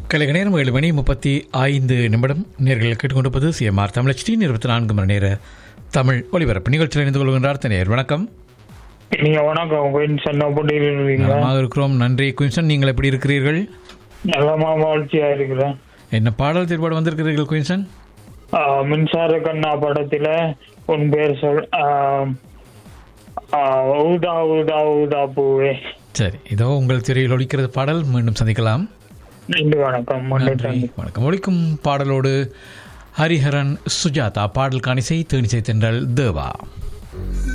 கலைக நேரம் ஏழு மணி முப்பத்தி ஐந்து நிமிடம் நேர்கள் கேட்டுக்கொண்டிருப்பது சிஎம்ஆர் தமிழ் டி இருபத்தி நான்கு மணி நேர தமிழ் ஒலிபரப்பு நிகழ்ச்சியில் இணைந்து கொள்கின்றார் தனியார் வணக்கம் நீங்க வணக்கம் குயின்சன் எப்படி இருக்கீங்க நலமாக இருக்கிறோம் நன்றி குயின்சன் நீங்கள் எப்படி இருக்கிறீர்கள் நலமா வாழ்ச்சியா இருக்கிறேன் என்ன பாடல் தீர்ப்பாடு வந்திருக்கிறீர்கள் குயின்சன் ஆஹ் மின்சார கண்ணா படத்துல உன் பேர் சொல் ஆஹ் ஆஹ் ஊதா ஊதா ஊதா பூவே சரி இதோ உங்கள் திரையில் ஒலிக்கிறது பாடல் மீண்டும் சந்திக்கலாம் நன்றி வணக்கம் மண்டை நன்றி வணக்கம் ஒலிக்கும் பாடலோடு ஹரிஹரன் சுஜாதா பாடல் காணிசை தேனிசை தென்றல் தேவா